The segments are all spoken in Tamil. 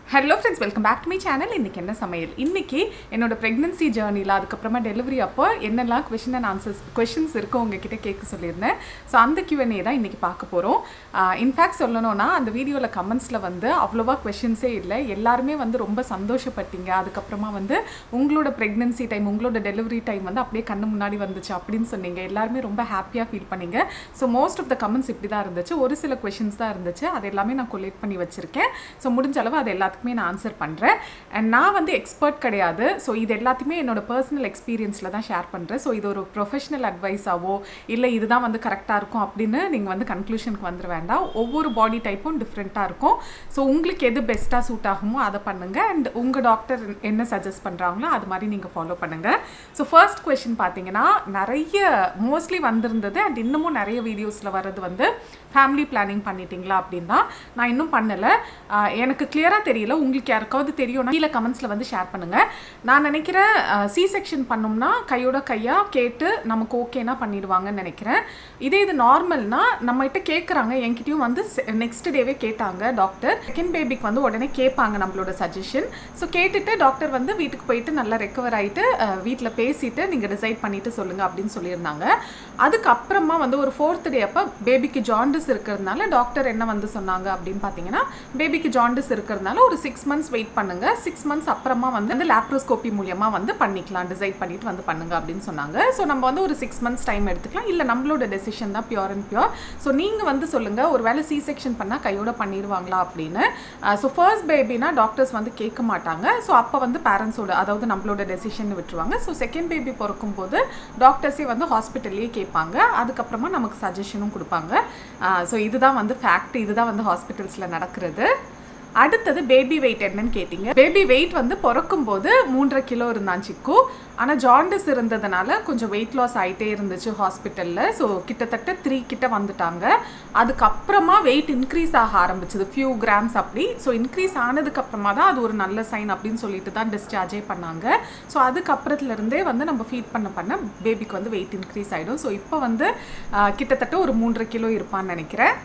hello friends welcome back to my channel இன்றைக்கி என்ன சமையல் இன்றைக்கி என்னோட ப்ரெக்னன்சி ஜேர்னியில் அதுக்கப்புறமா டெலிவரி அப்போ என்னெல்லாம் கொஷின் அண்ட் ஆன்சர்ஸ் கொஷின்ஸ் இருக்கோ உங்ககிட்ட கேட்க சொல்லியிருந்தேன் ஸோ அந்த Q&A தான் இன்றைக்கி பார்க்க போகிறோம் இன்ஃபேக்ட் சொல்லணும்னா அந்த வீடியோவில் கமெண்ட்ஸில் வந்து அவ்வளோவா கொஷின்ஸே இல்லை எல்லாருமே வந்து ரொம்ப சந்தோஷப்பட்டீங்க அதுக்கப்புறமா வந்து உங்களோட ப்ரெக்னன்சி டைம் உங்களோட டெலிவரி டைம் வந்து அப்படியே கண்ணு முன்னாடி வந்துச்சு அப்படின்னு சொன்னீங்க எல்லாருமே ரொம்ப ஹாப்பியாக ஃபீல் பண்ணீங்க so most of the comments இப்படி தான் இருந்துச்சு ஒரு சில கொஷின்ஸ் தான் இருந்துச்சு அது எல்லாமே நான் கொலேட் பண்ணி வச்சுருக்கேன் ஸோ முடிஞ்ச அளவு அது எல்லாத்துக்குமே நான் ஆன்சர் பண்ணுறேன் அண்ட் நான் வந்து எக்ஸ்பர்ட் கிடையாது ஸோ இது எல்லாத்தையுமே என்னோட பர்சனல் எக்ஸ்பீரியன்ஸில் தான் ஷேர் பண்ணுறேன் ஸோ இது ஒரு ப்ரொஃபஷனல் அட்வைஸாவோ இல்லை இதுதான் வந்து கரெக்டாக இருக்கும் அப்படின்னு நீங்கள் வந்து கன்க்ளூஷனுக்கு வந்துட வேண்டாம் ஒவ்வொரு பாடி டைப்பும் டிஃப்ரெண்ட்டாக இருக்கும் ஸோ உங்களுக்கு எது பெஸ்ட்டாக சூட் ஆகுமோ அதை பண்ணுங்கள் அண்ட் உங்கள் டாக்டர் என்ன சஜஸ்ட் பண்ணுறாங்களோ அது மாதிரி நீங்கள் ஃபாலோ பண்ணுங்கள் ஸோ ஃபர்ஸ்ட் கொஷின் பார்த்தீங்கன்னா நிறைய மோஸ்ட்லி வந்திருந்தது அண்ட் இன்னமும் நிறைய வீடியோஸில் வர்றது வந்து ஃபேமிலி பிளானிங் பண்ணிட்டீங்களா அப்படின்னு தான் நான் இன்னும் பண்ணலை ஆஹ் எனக்கு கிளியராக தெரியல உங்களுக்கு யாருக்காவது தெரியும்னா கீழே கமெண்ட்ஸில் வந்து ஷேர் பண்ணுங்கள் நான் நினைக்கிறேன் சி செக்ஷன் பண்ணோம்னா கையோட கையாக கேட்டு நமக்கு ஓகேனா பண்ணிடுவாங்கன்னு நினைக்கிறேன் இதே இது நார்மல்னா நம்மகிட்ட கேட்குறாங்க என்கிட்டயும் வந்து நெக்ஸ்ட் டேவே கேட்டாங்க டாக்டர் செகண்ட் பேபிக்கு வந்து உடனே கேட்பாங்க நம்மளோட சஜஷன் ஸோ கேட்டுட்டு டாக்டர் வந்து வீட்டுக்கு போயிட்டு நல்லா ரெக்கவர் ஆகிட்டு வீட்டில் பேசிட்டு நீங்கள் டிசைட் பண்ணிட்டு சொல்லுங்கள் அப்படின்னு சொல்லியிருந்தாங்க அதுக்கப்புறமா வந்து ஒரு ஃபோர்த் டே அப்போ பேபிக்கு ஜாண்டிஸ் இருக்கிறதுனால டாக்டர் என்ன வந்து சொன்னாங்க அப்படின்னு பார்த்தீங்கன்னா பேபிக்கு ஜாண்டிஸ் இருக்கிறதுனால ஒரு சிக்ஸ் மந்த்ஸ் வெயிட் பண்ணுங்க சிக்ஸ் மந்த்ஸ் அப்புறமா வந்து அந்த லேப்ரோஸ்கோப்பி மூலியமாக வந்து பண்ணிக்கலாம் டிசைட் பண்ணிட்டு வந்து பண்ணுங்க அப்படின்னு சொன்னாங்க ஸோ நம்ம வந்து ஒரு சிக்ஸ் மந்த்ஸ் டைம் எடுத்துக்கலாம் இல்லை நம்மளோட டெசிஷன் தான் பியூர் அண்ட் பியூர் ஸோ நீங்கள் வந்து சொல்லுங்க ஒரு வேளை சி செக்ஷன் பண்ணால் கையோட பண்ணிடுவாங்களா அப்படின்னு ஸோ ஃபர்ஸ்ட் பேபினா டாக்டர்ஸ் வந்து கேட்க மாட்டாங்க ஸோ அப்போ வந்து பேரண்ட்ஸோட அதாவது நம்மளோட டெசிஷன் விட்டுருவாங்க ஸோ செகண்ட் பேபி பிறக்கும் போது டாக்டர்ஸே வந்து ஹாஸ்பிட்டல்லையே கேட்பாங்க அதுக்கப்புறமா நமக்கு சஜஷனும் கொடுப்பாங்க ஸோ இதுதான் வந்து ஃபேக்ட் இதுதான் வந்து ஹாஸ்பிட்டல்ஸில் நடக்கிறது அடுத்தது பேபி வெயிட் என்னன்னு கேட்டிங்க பேபி வெயிட் வந்து பிறக்கும் போது மூன்றரை கிலோ இருந்தான் சிக்கு ஆனால் ஜாண்டிஸ் இருந்ததுனால கொஞ்சம் வெயிட் லாஸ் ஆகிட்டே இருந்துச்சு ஹாஸ்பிட்டலில் ஸோ கிட்டத்தட்ட த்ரீ கிட்ட வந்துட்டாங்க அதுக்கப்புறமா வெயிட் இன்க்ரீஸ் ஆக ஆரம்பிச்சது ஃபியூ கிராம்ஸ் அப்படி ஸோ இன்க்ரீஸ் ஆனதுக்கப்புறமா தான் அது ஒரு நல்ல சைன் அப்படின்னு சொல்லிட்டு தான் டிஸ்சார்ஜே பண்ணாங்க ஸோ அதுக்கப்புறத்துலேருந்தே வந்து நம்ம ஃபீட் பண்ண பண்ண பேபிக்கு வந்து வெயிட் இன்க்ரீஸ் ஆகிடும் ஸோ இப்போ வந்து ஆஹ், கிட்டத்தட்ட ஒரு மூன்றரை கிலோ இருப்பான்னு நினைக்கிறேன்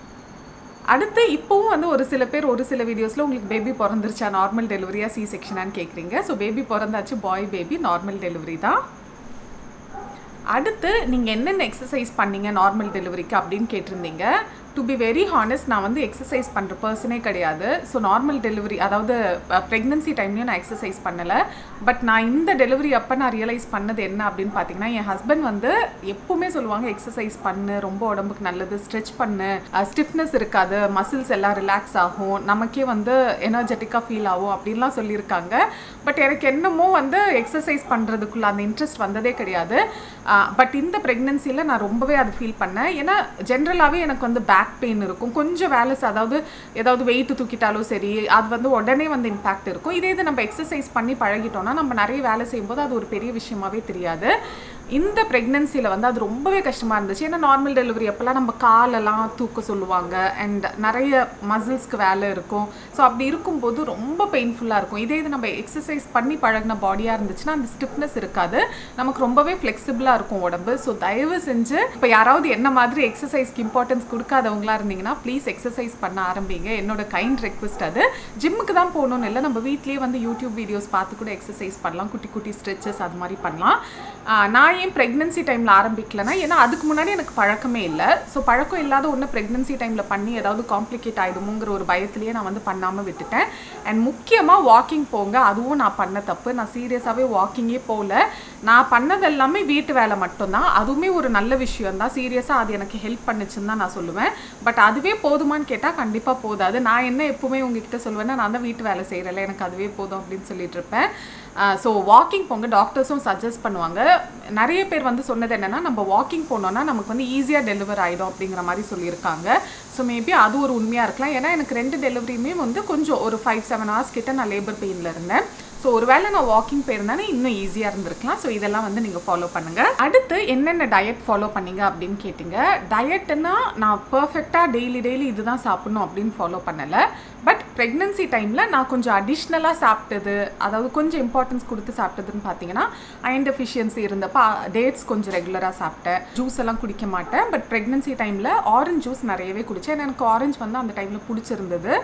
அடுத்து இப்போவும் வந்து ஒரு சில பேர் ஒரு சில வீடியோஸில் உங்களுக்கு பேபி பிறந்துருச்சா நார்மல் டெலிவரியா சி செக்ஷனான்னு கேட்குறீங்க ஸோ பேபி பிறந்தாச்சு பாய் பேபி நார்மல் டெலிவரி தான் அடுத்து நீங்கள் என்னென்ன எக்ஸசைஸ் பண்ணீங்க நார்மல் டெலிவரிக்கு அப்படின்னு கேட்டிருந்தீங்க டு பி வெரி ஹானஸ்ட் நான் வந்து எக்ஸசைஸ் பண்ணுற பர்சனே கிடையாது ஸோ நார்மல் டெலிவரி அதாவது ப்ரெக்னன்சி டைம்லேயும் நான் எக்ஸசைஸ் பண்ணலை பட் நான் இந்த டெலிவரி அப்போ நான் ரியலைஸ் பண்ணது என்ன அப்படின்னு பார்த்தீங்கன்னா என் ஹஸ்பண்ட் வந்து எப்பவுமே சொல்லுவாங்க எக்ஸசைஸ் பண்ணு ரொம்ப உடம்புக்கு நல்லது ஸ்ட்ரெச் பண்ணு ஸ்டிஃப்னஸ் இருக்காது மசில்ஸ் எல்லாம் ரிலாக்ஸ் ஆகும் நமக்கே வந்து எனர்ஜெட்டிக்காக ஃபீல் ஆகும் அப்படின்லாம் சொல்லியிருக்காங்க பட் எனக்கு என்னமோ வந்து எக்ஸசைஸ் பண்ணுறதுக்குள்ள அந்த இன்ட்ரெஸ்ட் வந்ததே கிடையாது பட் இந்த ப்ரெக்னென்சியில் நான் ரொம்பவே அது ஃபீல் பண்ணேன் ஏன்னா ஜென்ரலாகவே எனக்கு வந்து பேக் பெயின் இருக்கும் கொஞ்சம் வேலை செ- அதாவது ஏதாவது வெயிட் தூக்கிட்டாலும் சரி அது வந்து உடனே வந்து இம்பாக்ட் இருக்கும் இதே இது நம்ம எக்ஸசைஸ் பண்ணி பழகிட்டோம்னா நம்ம நிறைய வேலை செய்யும்போது அது ஒரு பெரிய விஷயமாவே தெரியாது இந்த ப்ரெக்னென்சியில் வந்து அது ரொம்பவே கஷ்டமாக இருந்துச்சு ஏன்னா நார்மல் டெலிவரி அப்போல்லாம் நம்ம காலெல்லாம் தூக்க சொல்லுவாங்க அண்ட் நிறைய மசில்ஸ்க்கு வேலை இருக்கும் ஸோ அப்படி இருக்கும்போது ரொம்ப பெயின்ஃபுல்லாக இருக்கும் இதே இது நம்ம எக்ஸசைஸ் பண்ணி பழகின பாடியாக இருந்துச்சுன்னா அந்த ஸ்டிஃப்னஸ் இருக்காது நமக்கு ரொம்பவே ஃப்ளெக்சிபிளாக இருக்கும் உடம்பு ஸோ தயவு செஞ்சு இப்போ யாராவது என்ன மாதிரி எக்ஸசைஸ்க்கு இம்பார்ட்டன்ஸ் கொடுக்காதவங்களா இருந்தீங்கன்னா ப்ளீஸ் எக்ஸசைஸ் பண்ண ஆரம்பிங்க என்னோட கைண்ட் ரெக்வஸ்ட் அது ஜிம்முக்கு தான் போகணும்னு இல்லை நம்ம வீட்லேயே வந்து யூடியூப் வீடியோஸ் பார்த்து கூட எக்ஸசைஸ் பண்ணலாம் குட்டி குட்டி ஸ்ட்ரெச்சஸ் அது மாதிரி பண்ணலாம் ஆஹ் நான் ஏன் ப்ரெக்னன்சி டைமில் ஆரம்பிக்கலனா ஏன்னா அதுக்கு முன்னாடி எனக்கு பழக்கமே இல்லை ஸோ பழக்கம் இல்லாத ஒன்று ப்ரெக்னன்சி டைமில் பண்ணி ஏதாவது காம்ப்ளிகேட் ஆகிடுமோங்கிற ஒரு பயத்திலேயே நான் வந்து பண்ணாமல் விட்டுட்டேன் அண்ட் முக்கியமாக வாக்கிங் போங்க அதுவும் நான் பண்ண தப்பு நான் சீரியஸாகவே வாக்கிங்கே போகல நான் பண்ணது எல்லாமே வீட்டு வேலை மட்டும்தான் அதுவுமே ஒரு நல்ல விஷயம் தான் சீரியஸாக அது எனக்கு ஹெல்ப் பண்ணுச்சுன்னு தான் நான் சொல்லுவேன் பட் அதுவே போதுமான்னு கேட்டால் கண்டிப்பாக போதாது நான் என்ன எப்பவுமே உங்ககிட்ட சொல்லுவேன்னா நான் தான் வீட்டு வேலை செய்கிறேன்ல எனக்கு அதுவே போதும் அப்படின்னு சொல்லிட்டு இருப்பேன் ஸோ வாக்கிங் போங்க டாக்டர்ஸும் சஜஸ்ட் பண்ணுவாங்க நிறைய பேர் வந்து சொன்னது என்னென்னா நம்ம வாக்கிங் போனோம்னா நமக்கு வந்து ஈஸியாக டெலிவர் ஆகிடும் அப்படிங்கிற மாதிரி சொல்லியிருக்காங்க ஸோ மேபி அது ஒரு உண்மையாக இருக்கலாம் ஏன்னா எனக்கு ரெண்டு டெலிவரியுமே வந்து கொஞ்சம் ஒரு ஃபைவ் செவன் ஹவர்ஸ் கிட்ட நான் லேபர் பெயினில் இருந்தேன் ஸோ ஒருவேளை நான் வாக்கிங் போயிருந்தேன்னா இன்னும் ஈஸியாக இருந்திருக்கலாம் ஸோ இதெல்லாம் வந்து நீங்கள் ஃபாலோ பண்ணுங்கள் அடுத்து என்னென்ன டயட் ஃபாலோ பண்ணீங்க அப்படின்னு கேட்டிங்க டயட்னா நான் பர்ஃபெக்டாக டெய்லி டெய்லி இதுதான் சாப்பிடணும் அப்படின்னு ஃபாலோ பண்ணலை பட் ப்ரெக்னன்சி டைமில் நான் கொஞ்சம் அடிஷ்னலாக சாப்பிட்டது அதாவது கொஞ்சம் இம்பார்ட்டன்ஸ் கொடுத்து சாப்பிட்டதுன்னு பார்த்தீங்கன்னா அயன் டெஃபிஷியன்சி இருந்தப்போ டேட்ஸ் கொஞ்சம் ரெகுலராக சாப்பிட்டேன் ஜூஸ் எல்லாம் குடிக்க மாட்டேன் பட் ப்ரெக்னன்சி டைமில் ஆரஞ்சு ஜூஸ் நிறையவே குடித்தேன் ஏன்னா எனக்கு ஆரஞ்சு வந்து அந்த டைமில் பிடிச்சிருந்தது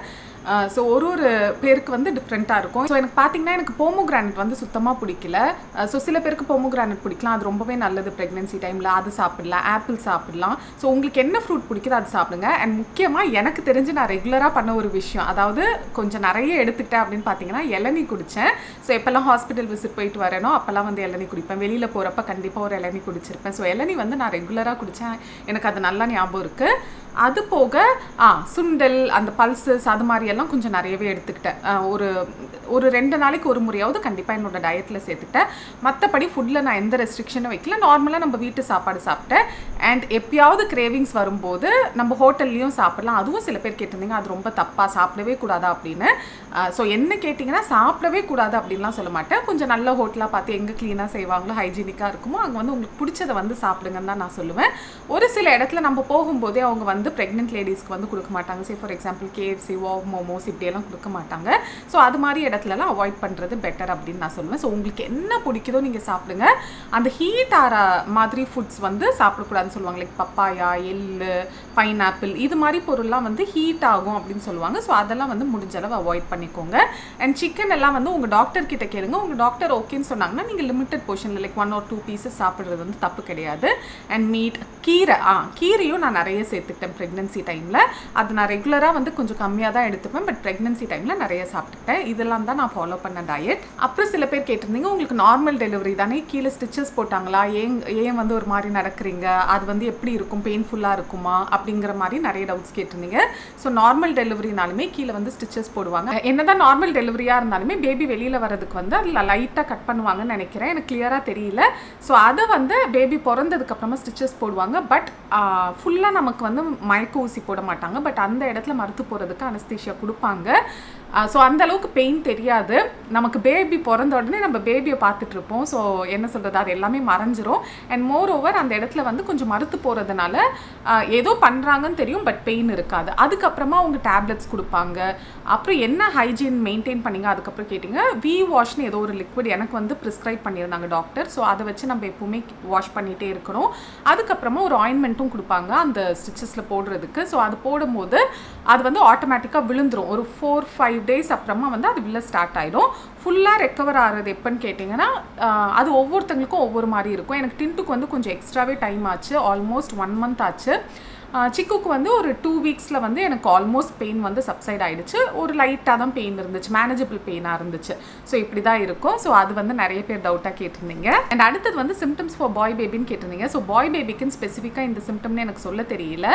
ஸோ ஒரு ஒரு பேருக்கு வந்து டிஃப்ரெண்ட்டாக இருக்கும் ஸோ எனக்கு பார்த்தீங்கன்னா எனக்கு போமோகிரானட் வந்து சுத்தமாக பிடிக்கல ஸோ சில பேருக்கு போமோகிரானட் பிடிக்கலாம் அது ரொம்பவே நல்லது ப்ரெக்னென்சி டைமில் அது சாப்பிடலாம் ஆப்பிள் சாப்பிடலாம் ஸோ உங்களுக்கு என்ன ஃப்ரூட் பிடிக்குதோ அது சாப்பிடுங்க அண்ட் முக்கியமாக எனக்கு தெரிஞ்சு நான் ரெகுலராக பண்ண ஒரு விஷயம் அதாவது கொஞ்சம் நிறைய எடுத்துக்கிட்டேன் அப்படின்னு பார்த்தீங்கன்னா இளநீ குடித்தேன் ஸோ எப்போல்லாம் ஹாஸ்பிட்டல் விசிட் போயிட்டு வரேனோ அப்போல்லாம் வந்து இளநீ குடிப்பேன் வெளியில் போகிறப்ப கண்டிப்பாக ஒரு இளநீ குடிச்சிருப்பேன் ஸோ இளநீ வந்து நான் ரெகுலராக குடித்தேன் எனக்கு அது நல்லா ஞாபகம் இருக்குது அது போக ஆ சுண்டல் அந்த பல்சஸ் அது மாதிரி எல்லாம் கொஞ்சம் நிறையவே எடுத்துக்கிட்டேன் ஆ, ஒரு ஒரு ரெண்டு நாளைக்கு ஒரு முறையாவது கண்டிப்பாக என்னோட டயட்டில் சேர்த்துக்கிட்டேன் மற்றபடி ஃபுட்டில் நான் எந்த ரெஸ்ட்ரிக்ஷனும் வைக்கல நார்மலாக நம்ம வீட்டு சாப்பாடு சாப்பிட்டேன் அண்ட் எப்பயாவது கிரேவிங்ஸ் வரும்போது நம்ம ஹோட்டல்லையும் சாப்பிடலாம் அதுவும் சில பேர் கேட்டிருந்தீங்க அது ரொம்ப தப்பாக சாப்பிடவே கூடாதா அப்படின்னு ஸோ என்ன கேட்டிங்கன்னா சாப்பிடவே கூடாது அப்படின்லாம் சொல்ல மாட்டேன் கொஞ்சம் நல்ல ஹோட்டலாக பார்த்து எங்கே க்ளீனாக செய்வாங்களோ ஹைஜீனிக்காக இருக்குமோ அங்கே வந்து உங்களுக்கு பிடிச்சதை வந்து சாப்பிடுங்கன்னு தான் நான் சொல்லுவேன் ஒரு சில இடத்துல நம்ம போகும்போதே அவங்க வந்து ப்ரெக்னென்ட் லேடிஸ்க்கு வந்து கொடுக்க மாட்டாங்க say for example KFC wow momos இப்படியெல்லாம் கொடுக்க மாட்டாங்க ஸோ அது மாதிரி இடத்துலலாம் அவாய்ட் பண்ணுறது பெட்டர் அப்படின்னு நான் சொல்லுவேன் ஸோ உங்களுக்கு என்ன பிடிக்குதோ நீங்கள் சாப்பிடுங்க அந்த ஹீட் ஆற மாதிரி ஃபுட்ஸ் வந்து சாப்பிடக்கூடாதுன்னு சொல்லுவாங்க லைக் பப்பாயா எள்ளு பைனாப்பிள் இது மாதிரி பொருள்லாம் வந்து ஹீட் ஆகும் அப்படின்னு சொல்லுவாங்க ஸோ அதெல்லாம் வந்து முடிஞ்ச அளவு அவாய்ட் பண்ணிக்கோங்க அண்ட் சிக்கன் எல்லாம் வந்து உங்கள் டாக்டர் கிட்ட கேளுங்க உங்கள் டாக்டர் ஓகேன்னு சொன்னாங்கன்னா நீங்கள் லிமிட்டட் போர்ஷனில் like one or two pieces சாப்பிட்றது வந்து தப்பு கிடையாது அண்ட் மீட் கீரை ஆ கீரையும் நான் நிறைய சேர்த்துக்கிட்டேன் ப்ரெக்னென்சி டைமில் அது நான் ரெகுலராக வந்து கொஞ்சம் கம்மியாக தான் எடுத்துப்பேன் பட் ப்ரெக்னென்சி டைமில் நிறைய சாப்பிட்டுட்டேன் இதெல்லாம் தான் நான் ஃபாலோ பண்ண டயட் அப்புறம் சில பேர் கேட்டிருந்தீங்க உங்களுக்கு நார்மல் டெலிவரி தானே கீழே ஸ்டிச்சஸ் போட்டாங்களா ஏன் ஏன் வந்து ஒரு மாதிரி நடக்கிறீங்க அது வந்து எப்படி இருக்கும் பெயின்ஃபுல்லாக இருக்குமா அப்படிங்கிற மாதிரி நிறைய டவுட்ஸ் கேட்டிருந்தீங்க ஸோ நார்மல் டெலிவரினாலுமே கீழே வந்து ஸ்டிச்சஸ் போடுவாங்க என்னதான் நார்மல் டெலிவரியாக இருந்தாலுமே பேபி வெளியில் வரதுக்கு வந்து அதில் லைட்டாக கட் பண்ணுவாங்கன்னு நினைக்கிறேன் எனக்கு கிளியராக தெரியல ஸோ அதை வந்து பேபி பிறந்ததுக்கு அப்புறமா ஸ்டிச்சஸ் போடுவாங்க பட் ஃபுல்லாக நமக்கு வந்து மயக்க ஊசி போட மாட்டாங்க பட் அந்த இடத்துல மறுத்து போகிறதுக்கு அனஸ்தீஷியா கொடுப்பாங்க ஸோ அந்த அளவுக்கு பெயின் தெரியாது நமக்கு பேபி பிறந்த உடனே நம்ம பேபியை பார்த்துட்டு இருப்போம் ஸோ என்ன சொல்கிறது அது எல்லாமே மறைஞ்சிரும் அண்ட் மோர் ஓவர் அந்த இடத்துல வந்து கொஞ்சம் மறுத்து போகிறதுனால ஏதோ பண்ணுறாங்கன்னு தெரியும் பட் பெயின் இருக்காது அதுக்கப்புறமா அவங்க டேப்லெட்ஸ் கொடுப்பாங்க அப்புறம் என்ன ஹைஜீன் மெயின்டைன் பண்ணீங்க அதுக்கப்புறம் கேட்டிங்க வி வாஷ்னு ஏதோ ஒரு லிக்விட் எனக்கு வந்து ப்ரிஸ்கிரைப் பண்ணியிருந்தாங்க டாக்டர் ஸோ அதை வச்சு நம்ம எப்பவுமே வாஷ் பண்ணிகிட்டே இருக்கணும் அதுக்கப்புறமா ஒரு ஆயின்மெண்ட்டும் கொடுப்பாங்க அந்த ஸ்டிச்சஸில் போடுறதுக்கு ஸோ அது போடும்போது அது வந்து ஆட்டோமேட்டிக்காக விழுந்துரும் ஒரு ஃபோர் ஃபைவ் டேஸ் அப்புறமா வந்து அது விழ ஸ்டார்ட் ஆகிடும் ஃபுல்லாக ரெக்கவர் ஆகிறது எப்போன்னு கேட்டிங்கன்னா ஆஹ், அது ஒவ்வொருத்தங்களுக்கும் ஒவ்வொரு மாதிரி இருக்கும் எனக்கு டின்ட்டுக்கு வந்து கொஞ்சம் எக்ஸ்ட்ராவே டைம் ஆச்சு ஆல்மோஸ்ட் ஒன் மந்த் ஆச்சு ஆஹ், சிக்குக்கு வந்து ஒரு டூ வீக்ஸில் வந்து எனக்கு ஆல்மோஸ்ட் பெயின் வந்து சப்சைட் ஆயிடுச்சு ஒரு லைட்டாக தான் பெயின் இருந்துச்சு மேனேஜபிள் பெயினாக இருந்துச்சு ஸோ இப்படி தான் இருக்கும் ஸோ அது வந்து நிறைய பேர் டவுட்டாக கேட்டிருந்தீங்க அண்ட் அடுத்தது வந்து சிம்டம்ஸ் ஃபார் பாய் பேபின்னு கேட்டிருந்தீங்க ஸோ பாய் பேபிக்குன்னு ஸ்பெசிஃபிக்காக இந்த சிம்டம்னு எனக்கு சொல்ல தெரியல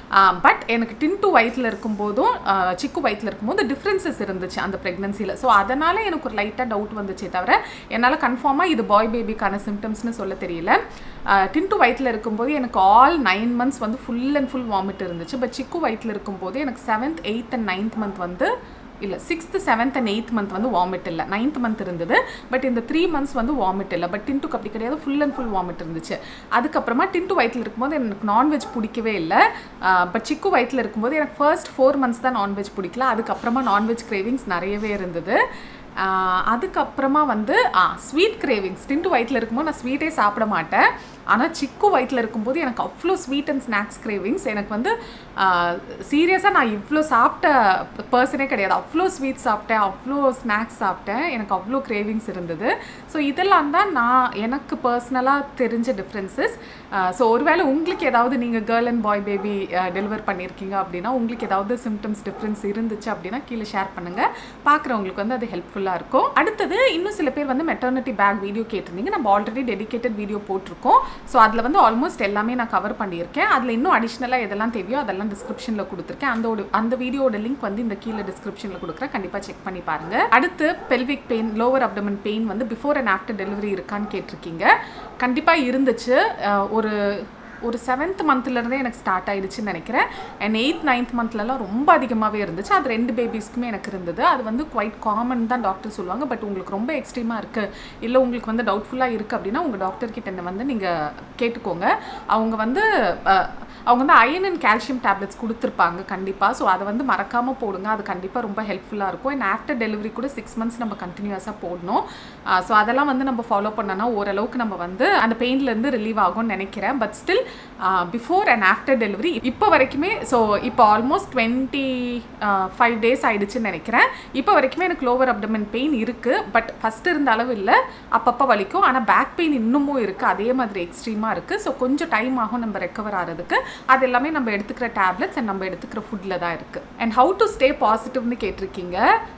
பட் எனக்கு டின் டூ வயிற்றில் இருக்கும்போதும் ஆஹ், சிக்கு வயிற்றில் இருக்கும்போது டிஃப்ரென்சஸ் இருந்துச்சு அந்த ப்ரெக்னன்சியில் ஸோ அதனால் எனக்கு ஒரு லைட்டாக டவுட் வந்துச்சே தவிர என்னால் கன்ஃபார்மாக இது பாய் பேபிக்கான சிம்டம்ஸ்னு சொல்ல தெரியல டின் டூ வயிற்றில் இருக்கும்போது எனக்கு ஆல் நைன் மந்த்ஸ் வந்து ஃபுல் அண்ட் ஃபுல் வாமிட் இருந்துச்சு பட் சிக்கு வயிற்றில் இருக்கும்போது எனக்கு seventh eighth and ninth month வந்து இல்லை sixth seventh and eighth month வந்து வாமிட் இல்லை நைன்த் மந்த் இருந்தது பட் இந்த த்ரீ மந்த்ஸ் வந்து வாமிட் இல்லை பட் டின்ட்டுக்கு அப்படி கிடையாது ஃபுல் அண்ட் ஃபுல் வாமிட் இருந்துச்சு அதுக்கப்புறமா டின்ட்டு வயிற்றில் இருக்கும்போது எனக்கு நான்வெஜ் பிடிக்கவே இல்லை பட் சிக்கு வயிற்றில் இருக்கும்போது எனக்கு ஃபர்ஸ்ட் ஃபோர் மந்த்ஸ் தான் நான்வெஜ் பிடிக்கல அதுக்கப்புறமா நான்வெஜ் கிரேவிங்ஸ் நிறையவே இருந்தது ஆஹ் அதுக்கப்புறமா வந்து ஆ ஸ்வீட் கிரேவிங்ஸ் டின்ட்டு வயிற்றில் இருக்கும்போது நான் ஸ்வீட்டே சாப்பிட மாட்டேன் ஆனால் சிக்கு வயிற்றில் இருக்கும்போது எனக்கு அவ்வளோ ஸ்வீட் அண்ட் ஸ்நாக்ஸ் கிரேவிங்ஸ் எனக்கு வந்து சீரியஸாக நான் இவ்வளோ சாப்பிட்ட பர்சனே கிடையாது அவ்வளோ ஸ்வீட் சாப்பிட்டேன் அவ்வளோ ஸ்நாக்ஸ் சாப்பிட்டேன் எனக்கு அவ்வளோ கிரேவிங்ஸ் இருந்தது ஸோ இதெல்லாம் தான் நான் எனக்கு பர்சனலாக தெரிஞ்ச டிஃப்ரென்சஸ் ஸோ ஒருவேளை உங்களுக்கு ஏதாவது நீங்கள் girl and boy baby deliver பண்ணியிருக்கீங்க அப்படின்னா உங்களுக்கு ஏதாவது சிம்டம்ஸ் டிஃப்ரென்ஸ் இருந்துச்சு அப்படின்னா கீழே ஷேர் பண்ணுங்கள் பார்க்குறவங்களுக்கு வந்து அது ஹெல்ப்ஃபுல்லாக இருக்கும் அடுத்தது இன்னும் சில பேர் வந்து மெட்டர்னிட்டி பேக் வீடியோ கேட்டிருந்தீங்க நம்ம ஆல்ரெடி டெடிகேட்டட் வீடியோ போட்டிருக்கோம் ஸோ அதில் வந்து ஆல்மோஸ்ட் எல்லாமே நான் கவர் பண்ணியிருக்கேன் அதில் இன்னும் அடிஷ்னலாக எதெல்லாம் தேவையோ அதெல்லாம் டிஸ்கிரிப்ஷனில் கொடுத்துருக்கேன் அந்த ஒரு- அந்த வீடியோட லிங்க் வந்து இந்த கீழே டிஸ்கிரிப்ஷனில் கொடுக்குறேன் கண்டிப்பாக செக் பண்ணி பாருங்க அடுத்து pelvic pain lower abdomen pain வந்து பிஃபோர் அண்ட் ஆஃப்டர் டெலிவரி இருக்கான்னு கேட்டிருக்கீங்க கண்டிப்பாக இருந்துச்சு அஹ் ஒரு ஒரு செவன்த் மந்த்லேருந்தே எனக்கு ஸ்டார்ட் ஆயிடுச்சுன்னு நினைக்கிறேன் அண்ட் எயித் நைன்த் மந்த்லலாம் ரொம்ப அதிகமாகவே இருந்துச்சு அது ரெண்டு பேபிஸ்க்குமே எனக்கு இருந்தது அது வந்து குவைட் காமன் தான் டாக்டர் சொல்லுவாங்க பட் உங்களுக்கு ரொம்ப எக்ஸ்ட்ரீமாக இருக்குது இல்லை உங்களுக்கு வந்து டவுட்ஃபுல்லாக இருக்குது அப்படின்னா உங்கள் டாக்டர் கிட்ட என்ன வந்து நீங்கள் கேட்டுக்கோங்க அவங்க வந்து அஹ், அவங்க வந்து அயன் அண்ட் கால்சியம் டேப்லெட்ஸ் கொடுத்துருப்பாங்க கண்டிப்பாக ஸோ அதை வந்து மறக்காமல் போடுங்க அது கண்டிப்பாக ரொம்ப ஹெல்ப்ஃபுல்லாக இருக்கும் அண்ட் ஆஃப்டர் டெலிவரி கூட சிக்ஸ் மந்த்ஸ் நம்ம கண்டினியூஸாக போடணும் ஸோ அதெல்லாம் வந்து நம்ம ஃபாலோ பண்ணோன்னா ஓரளவுக்கு நம்ம வந்து அந்த பெயின்லேருந்து ரிலீவ் ஆகும்னு நினைக்கிறேன் but still before and after delivery இப்போ வரைக்குமே ஸோ இப்போ ஆல்மோஸ்ட் டுவெண்ட்டி ஃபைவ் டேஸ் ஆயிடுச்சுன்னு நினைக்கிறேன் இப்போ வரைக்குமே எனக்கு லோவர் அப்டமன் பெயின் இருக்குது பட் ஃபஸ்ட் இருந்த அளவு இல்லை அப்பப்போ வலிக்கும் ஆனால் பேக் பெயின் இன்னமும் இருக்குது அதே மாதிரி எக்ஸ்ட்ரீமாக இருக்குது ஸோ கொஞ்சம் டைம் ஆகும் நம்ம ரெக்கவர் ஆகிறதுக்கு அது எல்லாமே நம்ம எடுத்துக்கிற டேப்லெட்ஸ் அண்ட் நம்ம எடுத்துக்கிற ஃபுட்டில் தான் இருக்குது அண்ட் ஹவு டு ஸ்டே பாசிட்டிவ்னு கேட்டிருக்கீங்க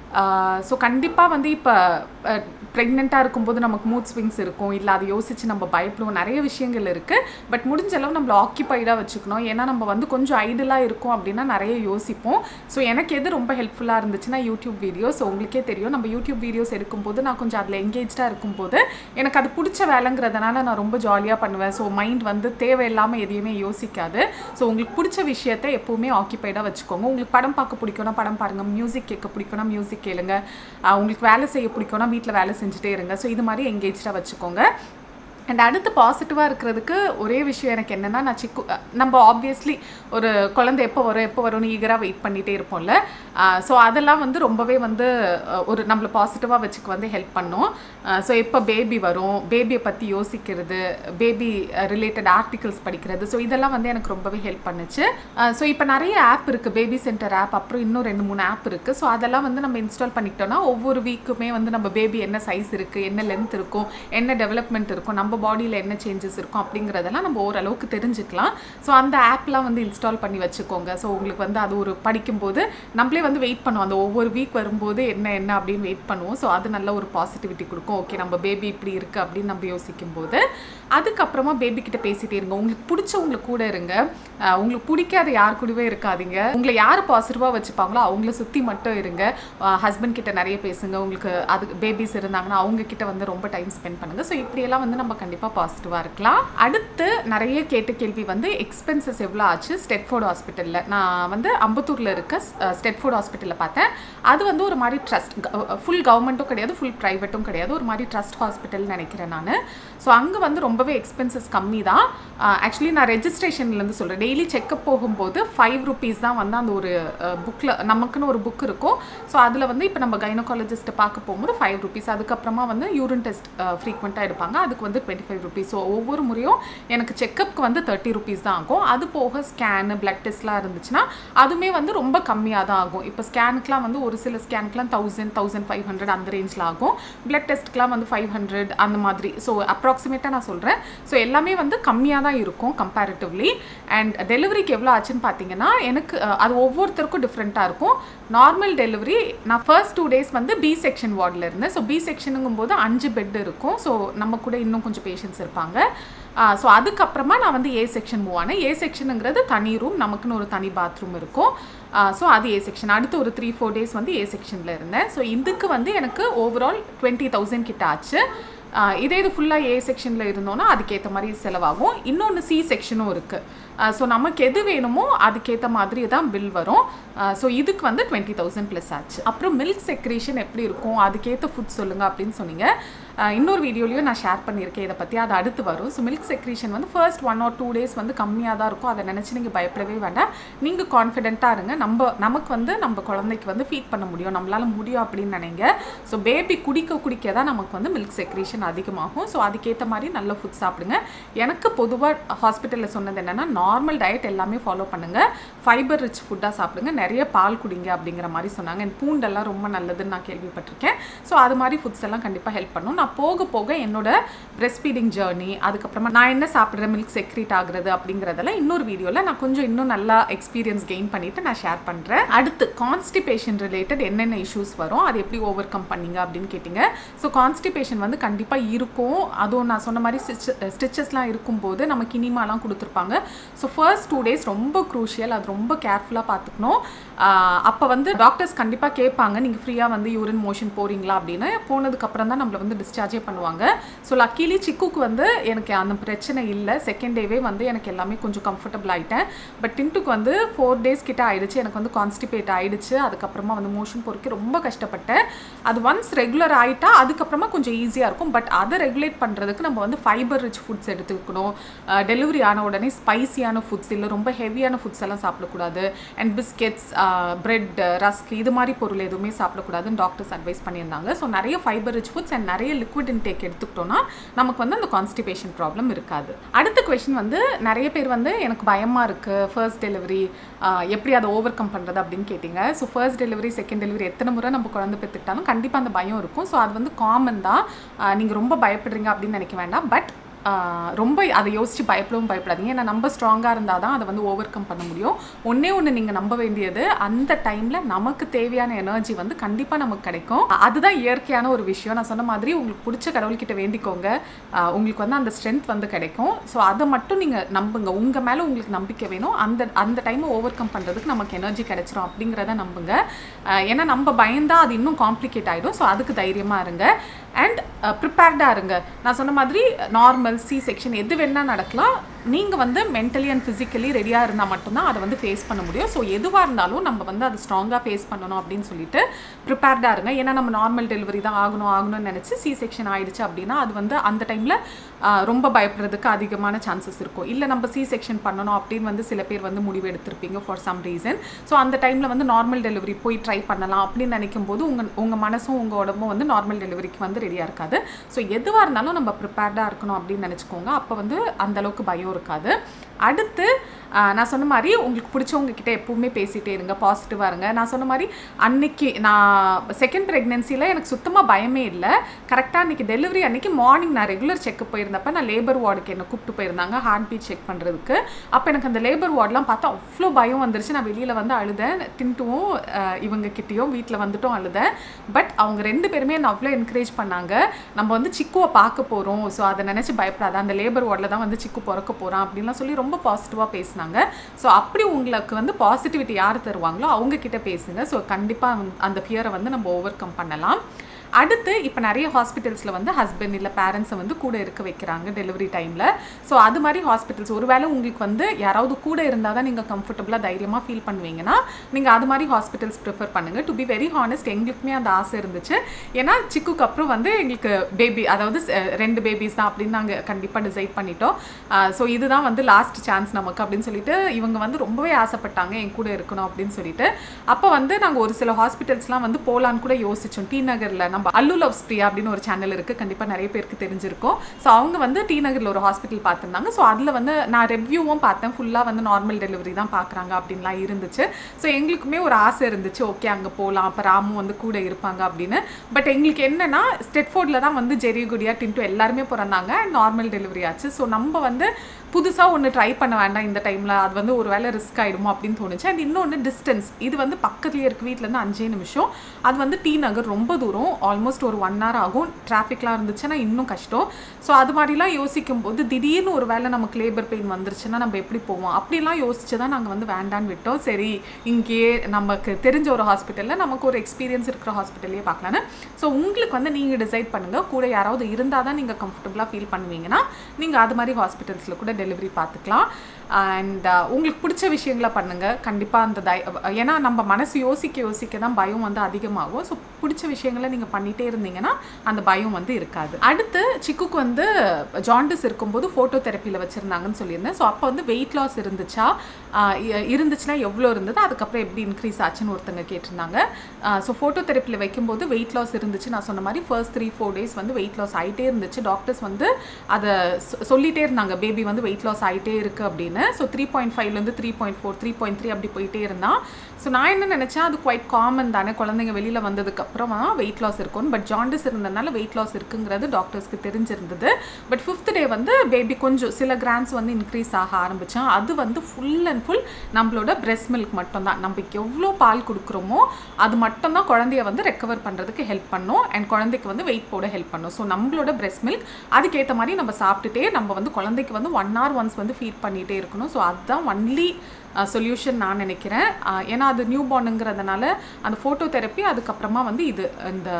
ஸோ கண்டிப்பாக வந்து இப்போ ப்ரெக்னெண்ட்டாக இருக்கும்போது நமக்கு மூட் ஸ்விங்ஸ் இருக்கும் இல்லை அதை யோசித்து நம்ம பயப்படுவோம் நிறைய விஷயங்கள் இருக்குது பட் முடிஞ்ச அளவு நம்மளை ஆக்கியபைடாக வச்சுக்கணும் ஏன்னா நம்ம வந்து கொஞ்சம் ஐடலாக இருக்கும் அப்படின்னா நிறைய யோசிப்போம் ஸோ எனக்கு எது ரொம்ப ஹெல்ப்ஃபுல்லாக இருந்துச்சுன்னா யூடியூப் வீடியோஸ் உங்களுக்கே தெரியும் நம்ம யூடியூப் வீடியோஸ் எடுக்கும்போது நான் கொஞ்சம் அதில் எங்கேஜாக இருக்கும்போது எனக்கு அது பிடிச்ச வேலைங்கிறதுனால நான் ரொம்ப ஜாலியாக பண்ணுவேன் ஸோ மைண்ட் வந்து தேவையில்லாமல் எதையுமே யோசிக்காது ஸோ உங்களுக்கு பிடிச்ச விஷயத்தை எப்போவுமே ஆக்கியபைடாக வச்சுக்கோங்க உங்களுக்கு படம் பார்க்க பிடிக்கும்னா படம் பாருங்கள் மியூசிக் கேட்க பிடிக்கும்னா மியூசிக் கேளுங்க உங்களுக்கு வேலை செய்ய பிடிக்கும்னா வீட்டில் வேலை செஞ்சுட்டே இருங்க ஸோ இது மாதிரி எங்கேஜாக வச்சுக்கோங்க அண்ட் அடுத்து பாசிட்டிவாக இருக்கிறதுக்கு ஒரே விஷயம் எனக்கு என்னென்னா நான் சிக்கு நம்ம ஆப்வியஸ்லி ஒரு குழந்தை எப்போ வரும் எப்போ வரும்னு ஈகராக வெயிட் பண்ணிகிட்டே இருப்போம்ல ஸோ அதெல்லாம் வந்து ரொம்பவே வந்து ஒரு நம்மளை பாசிட்டிவாக வச்சுக்க வந்து ஹெல்ப் பண்ணும் ஸோ எப்போ பேபி வரும் பேபியை பற்றி யோசிக்கிறது பேபி ரிலேட்டட் ஆர்டிகல்ஸ் படிக்கிறது ஸோ இதெல்லாம் வந்து எனக்கு ரொம்பவே ஹெல்ப் பண்ணுச்சு ஸோ இப்போ நிறைய ஆப் இருக்குது பேபி சென்டர் ஆப் அப்புறம் இன்னும் ரெண்டு மூணு ஆப் இருக்குது ஸோ அதெல்லாம் வந்து நம்ம இன்ஸ்டால் பண்ணிக்கிட்டோம்னா ஒவ்வொரு வீக்குமே வந்து நம்ம பேபி என்ன சைஸ் இருக்குது என்ன லென்த் இருக்கும் என்ன டெவலப்மெண்ட் இருக்கும் நம்ம பாடியில் என்ன சேஞ்சஸ் இருக்கும் அப்படிங்கிறதெல்லாம் நம்ம ஓரளவுக்கு தெரிஞ்சுக்கலாம் ஸோ அந்த ஆப்லாம் வந்து இன்ஸ்டால் பண்ணி வச்சுக்கோங்க ஸோ உங்களுக்கு வந்து அது ஒரு படிக்கும்போது நம்மளே வந்து வெயிட் பண்ணுவோம் அந்த ஒவ்வொரு வீக் வரும்போது என்ன என்ன அப்படின்னு வெயிட் பண்ணுவோம் ஸோ அது நல்ல ஒரு பாசிட்டிவிட்டி கொடுக்கும் ஓகே நம்ம பேபி இப்படி இருக்குது அப்படின்னு நம்ம யோசிக்கும் போது அதுக்கப்புறமா பேபி கிட்ட பேசிட்டே இருங்க உங்களுக்கு பிடிச்சவங்க கூட இருங்க உங்களுக்கு பிடிக்காத யார் கூடவே இருக்காதீங்க உங்களை யார் பாசிட்டிவாக வச்சுப்பாங்களோ அவங்கள சுற்றி மட்டும் இருங்க ஹஸ்பண்ட் கிட்ட நிறைய பேசுங்க உங்களுக்கு அது பேபிஸ் இருந்தாங்கன்னா அவங்க கிட்ட வந்து ரொம்ப டைம் ஸ்பெண்ட் பண்ணுங்க ஸோ இப்படியெல்லாம் வந்து நம்ம கண்டிப்பாக பாசிட்டிவாக இருக்கலாம் அடுத்து நிறைய கேட்ட கேள்வி வந்து எக்ஸ்பென்சஸ் எவ்வளோ ஆச்சு ஸ்டெட்ஃபோர்ட் ஹாஸ்பிட்டலில் நான் வந்து அம்பத்தூரில் இருக்க ஸ்டெட்ஃபோர்ட் ஹாஸ்பிட்டலில் பார்த்தேன் அது வந்து ஒரு மாதிரி ட்ரஸ்ட் ஃபுல் கவர்மெண்ட்டும் கிடையாது ஃபுல் ப்ரைவேட்டும் கிடையாது ஒரு மாதிரி ட்ரஸ்ட் ஹாஸ்பிட்டல் நினைக்கிறேன் நான் ஸோ அங்கே வந்து ரொம்பவே எக்ஸ்பென்சஸ் கம்மி தான் ஆக்சுவலி நான் ரெஜிஸ்ட்ரேஷன்லேருந்து சொல்கிறேன் டெய்லி செக்கப் போகும்போது ஃபைவ் ருபீஸ் தான் வந்து அந்த ஒரு புக்கில் நமக்குன்னு ஒரு புக் இருக்கும் ஸோ அதில் வந்து இப்போ நம்ம கைனோகாலஜிஸ்ட்டை பார்க்க போகும்போது ஃபைவ் ருபீஸ் அதுக்கப்புறமா வந்து யூரின் டெஸ்ட் ஃப்ரீக்வெண்ட்டாக எடுப்பாங்க அதுக்கு வந்து டுவெண்ட்டி ஃபைவ் ருபீஸ் ஸோ ஒவ்வொரு முறையும் எனக்கு செக்கப்புக்கு வந்து தேர்ட்டி ருபீஸ் தான் ஆகும் அது போக ஸ்கேனு பிளட் டெஸ்ட்லாம் இருந்துச்சுன்னா அதுவுமே வந்து ரொம்ப கம்மியாக தான் ஆகும் இப்போ ஸ்கேனுக்குலாம் வந்து ஒரு சில ஸ்கேனுக்குலாம் தௌசண்ட் தௌசண்ட் ஃபைவ் ஹண்ட்ரட் அந்த ரேஞ்சில் ஆகும் பிளட் டெஸ்ட்டுக்குலாம் வந்து ஃபைவ் ஹண்ட்ரட் அந்த மாதிரி ஸோ அப்ராக்சிமேட்டாக நான் சொல்கிறேன் ஸோ எல்லாமே வந்து கம்மியாக தான் இருக்கும் கம்பேரிட்டிவ்லி அண்ட் டெலிவரிக்கு எவ்வளோ ஆச்சுன்னு பார்த்தீங்கன்னா எனக்கு அது ஒவ்வொருத்தருக்கும் டிஃப்ரெண்ட்டாக இருக்கும் நார்மல் டெலிவரி நான் ஃபர்ஸ்ட் டூ டேஸ் வந்து பி செக்ஷன் வார்டில் இருந்தேன் ஸோ பி செக்ஷனுங்கும் போது அஞ்சு பெட் இருக்கும் ஸோ நம்ம கூட இன்னும் கொஞ்சம் பேஷண்ட்ஸ் இருப்பாங்க ஸோ அதுக்கப்புறமா நான் வந்து ஏ செக்ஷன் மூவ் ஆனேன் ஏ செக்ஷனுங்கிறது தனி ரூம் நமக்குன்னு ஒரு தனி பாத்ரூம் இருக்கும் ஸோ அது ஏ செக்ஷன் அடுத்து ஒரு த்ரீ ஃபோர் டேஸ் வந்து ஏ செக்ஷனில் இருந்தேன் ஸோ இதுக்கு வந்து எனக்கு ஓவரால் டுவெண்ட்டி தௌசண்ட் கிட்ட ஆச்சு இதே இது ஃபுல்லாக ஏ செக்ஷனில் இருந்தோன்னா அதுக்கேற்ற மாதிரி செலவாகும் இன்னொன்று சி செக்ஷனும் இருக்குது ஸோ நமக்கு எது வேணுமோ அதுக்கேற்ற மாதிரி தான் பில் வரும் ஸோ இதுக்கு வந்து டுவெண்ட்டி தௌசண்ட் ப்ளஸ் ஆச்சு அப்புறம் மில்க் செக்ரேஷன் எப்படி இருக்கும் அதுக்கேற்ற ஃபுட் சொல்லுங்கள் அப்படின்னு சொன்னீங்க இன்னொரு வீடியோலையும் நான் ஷேர் பண்ணியிருக்கேன் இதை பற்றி அது அடுத்து வரும் ஸோ மில்க் செக்ரேஷன் வந்து first one or two days வந்து கம்மியாக தான் இருக்கும் அதை நினச்சி நீங்கள் பயப்படவே வேண்டாம் நீங்கள் கான்ஃபிடென்ட்டாக இருங்க நம்ம நமக்கு வந்து நம்ம குழந்தைக்கு வந்து ஃபீட் பண்ண முடியும் நம்மளால் முடியும் அப்படின்னு நினைங்க ஸோ பேபி குடிக்க குடிக்க தான் நமக்கு வந்து மில்க் செக்ரேஷன் அதிகமாகும் ஸோ அதுக்கேற்ற மாதிரி நல்ல ஃபுட் சாப்பிடுங்க எனக்கு பொதுவாக ஹாஸ்பிட்டலில் சொன்னது என்னென்னா நார்மல் டயட் எல்லாமே ஃபாலோ பண்ணுங்கள் ஃபைபர் ரிச் ஃபுட்டாக சாப்பிடுங்க நிறைய பால் குடிங்க அப்படிங்கிற மாதிரி சொன்னாங்க என் பூண்டெல்லாம் ரொம்ப நல்லதுன்னு நான் கேள்விப்பட்டிருக்கேன் ஸோ அது மாதிரி ஃபுட்ஸ் எல்லாம் கண்டிப்பாக ஹெல்ப் பண்ணும் நான் போக போக என்னோட பிரெஸ்ட் ஃபீடிங் ஜேர்னி அதுக்கப்புறமா நான் என்ன சாப்பிட்றேன் மில்க் செக்ரீட் ஆகுறது அப்படிங்கிறதெல்லாம் இன்னொரு வீடியோவில் நான் கொஞ்சம் இன்னும் நல்லா எக்ஸ்பீரியன்ஸ் கெயின் பண்ணிவிட்டு நான் ஷேர் பண்ணுறேன் அடுத்து கான்ஸ்டிபேஷன் ரிலேட்டட் என்னென்ன இஷ்யூஸ் வரும் அது எப்படி ஓவர் கம் பண்ணீங்க அப்படின்னு கேட்டிங்க ஸோ கான்ஸ்டிபேஷன் வந்து கண்டிப்பாக இருக்கும் அதுவும் நான் சொன்ன மாதிரி ஸ்டிச் ஸ்டிச்சஸ்லாம் இருக்கும்போது நம்ம கினிமாலாம் கொடுத்துருப்பாங்க ஸோ ஃபர்ஸ்ட் டூ டேஸ் ரொம்ப க்ரூஷியல் அது ரொம்ப கேர்ஃபுல்லாக பார்த்துக்கணும் அப்போ வந்து டாக்டர்ஸ் கண்டிப்பாக கேட்பாங்க நீங்கள் ஃப்ரீயாக வந்து யூரின் மோஷன் போகிறீங்களா அப்படின்னு போனதுக்கப்புறம் தான் நம்மளை வந்து டிஸ்டர்ப் டிஸ்சார்ஜே பண்ணுவாங்க ஸோ லக்கிலி சிக்குக்கு வந்து எனக்கு அந்த பிரச்சனை இல்லை செகண்ட் டேவே வந்து எனக்கு எல்லாமே கொஞ்சம் கம்ஃபர்டபுள் ஆகிட்டேன் பட் டின்ட்டுக்கு வந்து ஃபோர் டேஸ் கிட்ட ஆயிடுச்சு எனக்கு வந்து கான்ஸ்டிபேட் ஆயிடுச்சு அதுக்கப்புறமா வந்து மோஷன் போறதுக்கு ரொம்ப கஷ்டப்பட்டேன் அது ஒன்ஸ் ரெகுலர் ஆயிட்டா அதுக்கப்புறமா கொஞ்சம் ஈஸியாக இருக்கும் பட் அதை ரெகுலேட் பண்ணுறதுக்கு நம்ம வந்து ஃபைபர் ரிச் ஃபுட்ஸ் எடுத்துக்கணும் டெலிவரி ஆன உடனே ஸ்பைசியான ஃபுட்ஸ் இல்லை ரொம்ப ஹெவியான ஃபுட்ஸ் எல்லாம் சாப்பிடக்கூடாது அண்ட் பிஸ்கெட்ஸ் பிரெட் ரஸ்க் இது மாதிரி பொருள் எதுவுமே சாப்பிடக்கூடாதுன்னு டாக்டர்ஸ் அட்வைஸ் பண்ணியிருந்தாங்க ஸோ நிறைய ஃபைபர் ரிச் ஃபுட்ஸ் அண்ட் நிறைய லிக்விட் இன்டேக் எடுத்துக்கிட்டோம்னா நமக்கு வந்து அந்த கான்ஸ்டிபேஷன் ப்ராப்ளம் இருக்காது அடுத்த கொஷின் வந்து நிறைய பேர் வந்து எனக்கு பயமாக இருக்குது ஃபர்ஸ்ட் டெலிவரி எப்படி அதை ஓவர் கம் பண்ணுறது அப்படின்னு கேட்டிங்க so first delivery second delivery எத்தனை முறை நம்ம குழந்தை பெற்றுக்கிட்டாலும் கண்டிப்பாக அந்த பயம் இருக்கும் ஸோ அது வந்து காமன் தான் நீங்கள் ரொம்ப பயப்படுறீங்க அப்படின்னு நினைக்க வேண்டாம் பட் ஆஹ் ரொம்ப அதை யோசித்து பயப்படவும் பயப்படாதீங்க ஏன்னா நம்ம ஸ்ட்ராங்காக இருந்தால் தான் அதை வந்து ஓவர் கம் பண்ண முடியும் ஒன்றே ஒன்று நீங்கள் நம்ப வேண்டியது அந்த டைமில் நமக்கு தேவையான எனர்ஜி வந்து கண்டிப்பாக நமக்கு கிடைக்கும் அதுதான் இயற்கையான ஒரு விஷயம் நான் சொன்ன மாதிரி உங்களுக்கு பிடிச்ச கடவுள்கிட்ட வேண்டிக்கோங்க ஆஹ் உங்களுக்கு வந்து அந்த ஸ்ட்ரென்த் வந்து கிடைக்கும் ஸோ அதை மட்டும் நீங்கள் நம்புங்க உங்கள் மேலே உங்களுக்கு நம்பிக்கை வேணும் அந்த அந்த டைமை ஓவர் கம் பண்ணுறதுக்கு நமக்கு எனர்ஜி கிடைச்சிரும் அப்படிங்கிறத நம்புங்க ஆஹ் ஏன்னா நம்ம பயந்தா அது இன்னும் காம்ப்ளிகேட் ஆகிடும் ஸோ அதுக்கு தைரியமாக இருங்க அண்ட் ப்ரிப்பேர்டாக இருங்க நான் சொன்ன மாதிரி நார்மல் சி செக்ஷன் எது வேணால் நடக்கலாம் நீங்கள் வந்து மென்டலி அண்ட் ஃபிசிக்கலி ரெடியாக இருந்தால் மட்டும்தான் அதை வந்து ஃபேஸ் பண்ண முடியும் ஸோ எதுவாக இருந்தாலும் நம்ம வந்து அதை ஸ்ட்ராங்காக ஃபேஸ் பண்ணணும் அப்படின்னு சொல்லிட்டு ப்ரிப்பேர்டாக இருங்க ஏன்னா நம்ம நார்மல் டெலிவரி தான் ஆகணும் ஆகணும்னு நினச்சி சி செக்ஷன் ஆயிடுச்சு அப்படின்னா அது வந்து அந்த டைமில் ரொம்ப பயப்படுறதுக்கு அதிகமான சான்சஸ் இருக்கும் இல்லை நம்ம சி செக்ஷன் பண்ணணும் அப்படின்னு வந்து சில பேர் வந்து முடிவு எடுத்திருப்பீங்க ஃபார் சம் ரீசன் ஸோ அந்த டைமில் வந்து நார்மல் டெலிவரி போய் ட்ரை பண்ணலாம் அப்படின்னு நினைக்கும் போது உங்கள் உங்கள் மனசும் உங்கள் உடம்பும் வந்து நார்மல் டெலிவரிக்கு வந்து ரெடியாக இருக்காது ஸோ எதுவாக இருந்தாலும் நம்ம ப்ரிப்பேர்டாக இருக்கணும் அப்படின்னு நினச்சிக்கோங்க அப்போ வந்து அந்த அளவுக்கு பயம் இருக்காது அடுத்து ஆஹ், நான் சொன்ன மாதிரி உங்களுக்கு பிடிச்சவங்க கிட்ட எப்பவுமே பேசிகிட்டே இருங்க பாசிட்டிவாக இருங்க நான் சொன்ன மாதிரி அன்னைக்கு நான் செகண்ட் ப்ரெக்னென்சியில் எனக்கு சுத்தமாக பயமே இல்லை கரெக்டாக அன்றைக்கி டெலிவரி அன்னைக்கு மார்னிங் நான் ரெகுலர் செக்கப் போயிருந்தப்ப நான் லேபர் வார்டுக்கு என்னை கூப்பிட்டு போயிருந்தாங்க ஹார்ட் பீட் செக் பண்ணுறதுக்கு அப்போ எனக்கு அந்த லேபர் வார்டெலாம் பார்த்தா அவ்வளோ பயம் வந்துருச்சு நான் வெளியில் வந்து அழுதேன் டின்ட்டுவும் ஆஹ், இவங்க கிட்டேயும் வீட்டில் வந்துட்டும் அழுதேன் பட் அவங்க ரெண்டு பேருமே என்னை அவ்வளோ என்கரேஜ் பண்ணாங்க நம்ம வந்து சிக்குவை பார்க்க போகிறோம் ஸோ அதை நினச்சி பயப்படாத அந்த லேபர் வார்டில் தான் வந்து சிக்கு பிறக்க போகிறான் அப்படின்லாம் சொல்லி ரொம்ப பாசிட்டிவாக பேசினாங்க ஸோ அப்படி உங்களுக்கு வந்து பாசிட்டிவிட்டி யார் தருவாங்களோ அவங்க கிட்ட பேசுங்க ஸோ கண்டிப்பாக அந்த ஃபியரை வந்து நம்ம ஓவர் கம் பண்ணலாம் அடுத்து இப்போ நிறைய ஹாஸ்பிட்டல்ஸில் வந்து ஹஸ்பண்ட் இல்லை பேரண்ட்ஸை வந்து கூட இருக்க வைக்கிறாங்க டெலிவரி டைமில் ஸோ அது மாதிரி ஹாஸ்பிட்டல்ஸ் ஒருவேளை உங்களுக்கு வந்து யாராவது கூட இருந்தால் தான் நீங்கள் கம்ஃபர்டபுளாக தைரியமாக ஃபீல் பண்ணுவீங்கன்னா நீங்கள் அது மாதிரி ஹாஸ்பிட்டல்ஸ் ப்ரிஃபர் பண்ணுங்கள் டு பி வெரி ஹானஸ்ட் எங்களுக்குமே அந்த ஆசை இருந்துச்சு ஏன்னா சிக்குக்கு அப்புறம் வந்து எங்களுக்கு பேபி அதாவது அஹ், ரெண்டு பேபிஸ் தான் அப்படின்னு நாங்கள் கண்டிப்பாக டிசைட் பண்ணிட்டோம் ஸோ இதுதான் வந்து லாஸ்ட் சான்ஸ் நமக்கு அப்படின்னு சொல்லிட்டு இவங்க வந்து ரொம்பவே ஆசைப்பட்டாங்க என் கூட இருக்கணும் அப்படின்னு சொல்லிட்டு அப்போ வந்து நாங்கள் ஒரு சில ஹாஸ்பிட்டல்ஸ்லாம் வந்து போகலான்னு கூட யோசிச்சோம் டி நகரில் நம்ம அல்லு லவ்ஸ் பிரியா அப்படின்னு ஒரு சேனல் இருக்குது கண்டிப்பாக நிறைய பேருக்கு தெரிஞ்சிருக்கும் ஸோ அவங்க வந்து டி நகரில் ஒரு ஹாஸ்பிட்டல் பார்த்துருந்தாங்க ஸோ அதில் வந்து நான் ரெவ்யூவும் பார்த்தேன் ஃபுல்லாக வந்து நார்மல் டெலிவரி தான் பார்க்குறாங்க அப்படின்லாம் இருந்துச்சு ஸோ எங்களுக்குமே ஒரு ஆசை இருந்துச்சு ஓகே அங்கே போகலாம் அப்போ ராமும் வந்து கூட இருப்பாங்க அப்படின்னு பட் எங்களுக்கு என்னன்னா ஸ்டெட்ஃபோர்டில் தான் வந்து ஜெரி குடியா டின்ட்டு எல்லாருமே பிறந்தாங்க நார்மல் டெலிவரி ஆச்சு ஸோ நம்ம வந்து புதுசாக ஒன்று ட்ரை பண்ண வேண்டாம் இந்த டைமில் அது வந்து ஒரு வேளை ரிஸ்க் ஆகிடுமோ அப்படின்னு தோணுச்சு அண்ட் இன்னொன்று டிஸ்டன்ஸ் இது வந்து பக்கத்துலேயே இருக்குது வீட்டிலேருந்து அஞ்சே நிமிஷம் அது வந்து டி நகர் ரொம்ப தூரம் ஆல்மோஸ்ட் ஒரு ஒன் ஹவர் ஆகும் டிராஃபிக்லாம் இருந்துச்சுன்னா இன்னும் கஷ்டம் ஸோ அது மாதிரிலாம் யோசிக்கும் போது திடீர்னு ஒரு வேளை நமக்கு லேபர் பெயின் வந்துருச்சுன்னா நம்ம எப்படி போவோம் அப்படிலாம் யோசிச்சு தான் நாங்கள் வந்து வேண்டான்னு விட்டோம் சரி இங்கேயே நமக்கு தெரிஞ்ச ஒரு ஹாஸ்பிட்டலில் நமக்கு ஒரு எக்ஸ்பீரியன்ஸ் இருக்கிற ஹாஸ்பிட்டல்லையே பார்க்கலான்னு ஸோ உங்களுக்கு வந்து நீங்கள் டிசைட் பண்ணுங்கள் கூட யாராவது இருந்தால் தான் நீங்கள் கம்ஃபர்டபுளாக ஃபீல் பண்ணுவீங்கன்னா நீங்கள் அது மாதிரி ஹாஸ்பிட்டல்ஸில் கூட டெலிவரி பார்த்துக்கலாம் அண்ட் உங்களுக்கு பிடிச்ச விஷயங்களை பண்ணுங்கள் கண்டிப்பாக அந்த தை ஏன்னா நம்ம மனசு யோசிக்க யோசிக்க தான் பயம் வந்து அதிகமாகும் ஸோ பிடிச்ச விஷயங்களை நீங்கள் பண்ணிகிட்டே இருந்தீங்கன்னா அந்த பயம் வந்து இருக்காது அடுத்து சிக்குக்கு வந்து ஜாண்டிஸ் இருக்கும்போது ஃபோட்டோ தெரப்பியில் வச்சுருந்தாங்கன்னு சொல்லியிருந்தேன் ஸோ அப்போ வந்து வெயிட் லாஸ் இருந்துச்சா ஆஹ் இ- இருந்துச்சுன்னா எவ்வளோ இருந்தது அதுக்கப்புறம் எப்படி இன்க்ரீஸ் ஆச்சுன்னு ஒருத்தங்க கேட்டிருந்தாங்க ஸோ ஃபோட்டோ தெரப்பியில் வைக்கும்போது வெயிட் லாஸ் இருந்துச்சு நான் சொன்ன மாதிரி ஃபர்ஸ்ட் த்ரீ ஃபோர் டேஸ் வந்து வெயிட் லாஸ் ஆகிட்டே இருந்துச்சு டாக்டர்ஸ் வந்து அதை சொ- சொல்லிட்டே இருந்தாங்க பேபி வந்து வெயிட் லாஸ் ஆகிட்டே இருக்குது அப்படின்னு ஸோ த்ரீ பாயிண்ட் ஃபைவ்லேருந்து three point four three point three அப்படி போயிட்டே இருந்தான் ஸோ நான் என்ன நினச்சேன் அது குவைட் காமன் தானே குழந்தைங்க வெளியில் வந்ததுக்கப்புறமா வெயிட் லாஸ் இருக்கும் பட் ஜாண்டிஸ் இருந்ததுனால வெயிட் லாஸ் இருக்குங்கிறது டாக்டர்ஸ்க்கு தெரிஞ்சிருந்தது பட் ஃபிஃப்த் டே வந்து பேபி கொஞ்சம் சில கிராம்ஸ் வந்து இன்க்ரீஸ் ஆக ஆரம்பித்தான் அது வந்து ஃபுல் அண்ட் ஃபுல் நம்மளோட breast milk மட்டும்தான் நம்ம எவ்வளோ பால் கொடுக்குறோமோ அது மட்டும்தான் குழந்தைய வந்து ரெக்கவர் பண்ணுறதுக்கு ஹெல்ப் பண்ணும் அண்ட் குழந்தைக்கு வந்து வெயிட் போட ஹெல்ப் பண்ணும் ஸோ நம்மளோட breast milk அதுக்கேற்ற மாதிரி நம்ம சாப்பிட்டுட்டே நம்ம வந்து குழந்தைக்கு வந்து ஒன் hour ஒன்ஸ் வந்து ஃபீட் பண்ணிகிட்டே இருக்கணும் ஸோ அதுதான் ஒன்லி சொல்யூஷன் நான் நினைக்கிறேன் அஹ் ஏன்னா அது நியூ பார்னுங்கிறதுனால அந்த ஃபோட்டோ தெரப்பி அதுக்கப்புறமா வந்து இது இந்த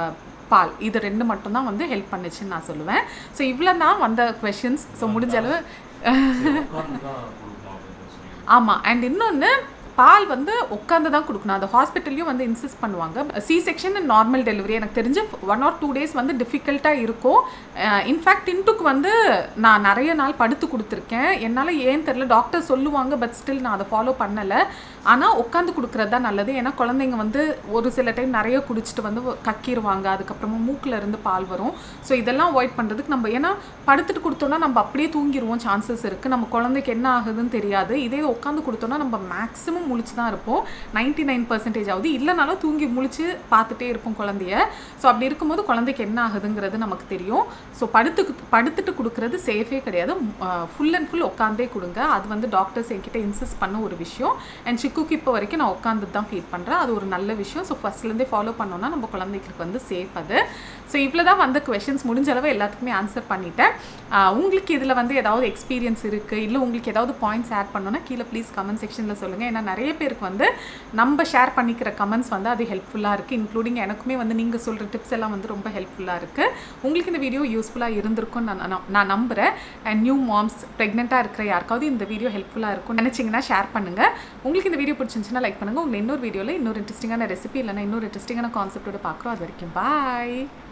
பால் இது ரெண்டு மட்டும் தான் வந்து ஹெல்ப் பண்ணுச்சுன்னு நான் சொல்லுவேன் ஸோ இவ்வளோ தான் வந்த கொஷின்ஸ் ஸோ முடிஞ்ச அளவு உட்கார்ந்து தான் கொடுக்கணும் அப்படின்னு சொல்லி ஆமாம் அண்ட் இன்னொன்று பால் வந்து உட்காந்து தான் கொடுக்கணும் அந்த ஹாஸ்பிட்டல்லையும் வந்து இன்சிஸ்ட் பண்ணுவாங்க C section and normal delivery எனக்கு தெரிஞ்சு ஒன் ஆர் டூ டேஸ் வந்து டிஃபிகல்ட்டாக இருக்கும் இன்ஃபேக்ட் இன்ட்டுக்கு வந்து நான் நிறைய நாள் படுத்து கொடுத்துருக்கேன் என்னால் ஏன் தெரில டாக்டர் சொல்லுவாங்க பட் ஸ்டில் நான் அதை ஃபாலோ பண்ணலை ஆனால் உட்காந்து கொடுக்குறது தான் நல்லது ஏன்னா குழந்தைங்க வந்து ஒரு சில டைம் நிறைய குடிச்சிட்டு வந்து கக்கிடுவாங்க அதுக்கப்புறமா மூக்கில் இருந்து பால் வரும் ஸோ இதெல்லாம் அவாய்ட் பண்ணுறதுக்கு நம்ம ஏன்னா படுத்துட்டு கொடுத்தோம்னா நம்ம அப்படியே தூங்கிடுவோம் சான்சஸ் இருக்குது நம்ம குழந்தைக்கு என்ன ஆகுதுன்னு தெரியாது இதே உட்காந்து கொடுத்தோம்னா நம்ம மேக்ஸிமம் முழிச்சு தான் இருப்போம் நைன்டி நைன் பர்சன்டேஜ் ஆகுது இல்லைனாலும் தூங்கி முழிச்சு பார்த்துட்டே இருப்போம் குழந்தைய ஸோ அப்படி இருக்கும்போது குழந்தைக்கு என்ன ஆகுதுங்கிறது நமக்கு தெரியும் ஸோ படுத்து படுத்துட்டு கொடுக்குறது சேஃபே கிடையாது ஃபுல் அண்ட் ஃபுல் உட்காந்தே கொடுங்க அது வந்து டாக்டர்ஸ் என்கிட்ட இன்சிஸ்ட் பண்ண ஒரு விஷயம் அண்ட் சிக்குக்கு இப்போ வரைக்கும் நான் உட்காந்து தான் ஃபீல் பண்ணுறேன் அது ஒரு நல்ல விஷயம் ஸோ ஃபஸ்ட்லேருந்தே ஃபாலோ பண்ணோம்னா நம்ம குழந்தைகளுக்கு வந்து சேஃப் அது ஸோ இவ்வளோ தான் வந்து கொஷின்ஸ் முடிஞ்ச அளவு எல்லாத்துக்குமே ஆன்சர் பண்ணிட்டேன் ஆஹ் உங்களுக்கு இதில் வந்து ஏதாவது எக்ஸ்பீரியன்ஸ் இருக்குது இல்லை உங்களுக்கு ஏதாவது பாயிண்ட்ஸ் ஆட் பண்ணோன்னா கீழே ப்ளீஸ் கமெண்ட் செக்ஷனில் சொல்லுங்கள் ஏன்னா நிறைய பேருக்கு வந்து நம்ம ஷேர் பண்ணிக்கிற கமெண்ட்ஸ் வந்து அது ஹெல்ப்ஃபுல்லாக இருக்குது இன்க்ளூடிங் எனக்குமே வந்து நீங்கள் சொல்கிற டிப்ஸ் எல்லாம் வந்து ரொம்ப ஹெல்ப்ஃபுல்லாக இருக்குது உங்களுக்கு இந்த வீடியோ யூஸ்ஃபுல்லாக இருந்திருக்கும்னு நான் நான் நான் நம்புகிறேன் அண்ட் நியூ மாம்ஸ் ப்ரெக்னெண்ட்டாக இருக்கிற யாருக்காவது இந்த வீடியோ ஹெல்ப்ஃபுல்லாக இருக்கும் நினச்சிங்கன்னா ஷேர் பண்ணுங்கள் உங்களுக்கு இந்த வீடியோ பிடிச்சிருந்துச்சுன்னா லைக் பண்ணுங்கள் உங்களை இன்னொரு வீடியோவில் இன்னொரு இன்ட்ரெஸ்டிங்கான ரெசிபி இல்லைனா இன்னொரு இன்ட்ரெஸ்டிங்கான கான்செப்டோட பார்க்குறோம் அது வரைக்கும் பாய்